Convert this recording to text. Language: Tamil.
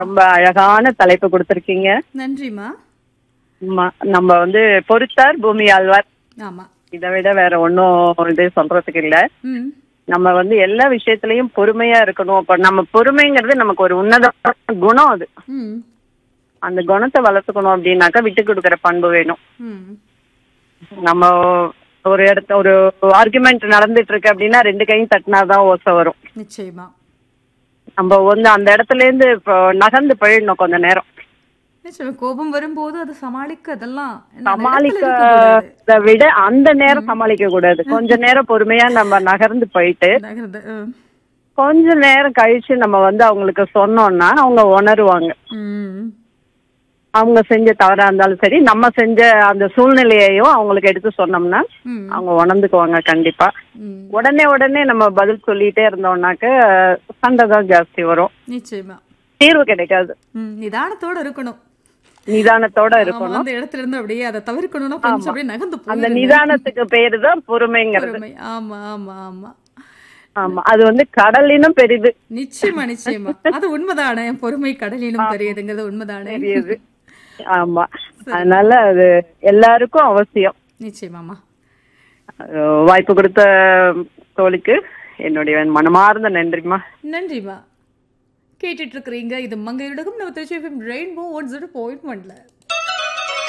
ரொம்ப அழகான தலைப்பு கொடுத்துருக்கீங்க நன்றிம்மா ம- நம்ம வந்து பொறுத்தார் பூமி ஆழ்வார் ஆமா இதை விட வேற ஒன்றும் இது சொல்றதுக்கு இல்ல ம் நம்ம வந்து எல்லா விஷயத்திலயும் பொறுமையா இருக்கணும் அப்ப நம்ம பொறுமைங்கிறது நமக்கு ஒரு உன்னத குணம் அது ம் அந்த குணத்தை வளர்த்துக்கணும் அப்படின்னாக்கா விட்டு கொடுக்குற பண்பு வேணும் ம் நம்ம ஒரு இடத்த ஒரு ஆர்குமெண்ட் நடந்துட்டு இருக்கு அப்படின்னா ரெண்டு கையும் தட்டினாதான் ஓசை வரும் நிச்சயமா நம்ம வந்து அந்த இடத்துல இருந்து இப்போ நகர்ந்து போயிடணும் கொஞ்ச நேரம் நிச்சயமா கோபம் வரும்போது அதை சமாளிக்க அதெல்லாம் என்ன, அந்த இடத்துல இருக்கக்கூடாது. சமாளிக்கிறத விட அந்த நேரம் சமாளிக்க கூடாது கொஞ்ச நேரம் பொறுமையா நம்ம நகர்ந்து போயிட்டு நகருது. ம். கொஞ்ச நேரம் கழிச்சு நம்ம வந்து அவங்களுக்கு சொன்னோம்னா அவங்க உணருவாங்க ம். அவங்க செஞ்ச தவறா இருந்தாலும் சரி நம்ம செஞ்ச அந்த சூழ்நிலையையும் அவங்களுக்கு எடுத்து சொன்னோம்னா ம். அவங்க உணர்ந்துக்குவாங்க கண்டிப்பா ம். உடனே உடனே நம்ம பதில் சொல்லிட்டே இருந்தோம்னாக்க சண்டை தான் ஜாஸ்தி வரும் நிச்சயமா தீர்வு கிடைக்காது ம். நிதானத்தோட இருக்கணும் நிதானத்தோட ஆமா, இருக்கணும் அந்த இடத்துல இருந்து அப்படியே அதை தவிர்க்கணும்னா கொஞ்சம் அப்படியே நகர்ந்து அந்த போயிருங்க. நிதானத்துக்கு பேரு தான் பொறுமைங்கிறது பொறுமை. ஆமா ஆமா ஆமா ஆமா அது வந்து கடலினும் பெரிது நிச்சயமா நிச்சயமா அது உண்மைதானே பொறுமை கடலினும் பெரியதுங்கிறது உண்மைதானே பெரியது ஆமா அதனால அது எல்லாருக்கும் அவசியம் நிச்சயமாமா அஹ் வாய்ப்பு கொடுத்த தோழிக்கு என்னுடைய மனமார்ந்த நன்றிமா நன்றிமா கேட்டுட்டு இருக்கிறீங்க இது மங்கையுலகம் நம்ம Trichy rainbow one zero point ஒன்ல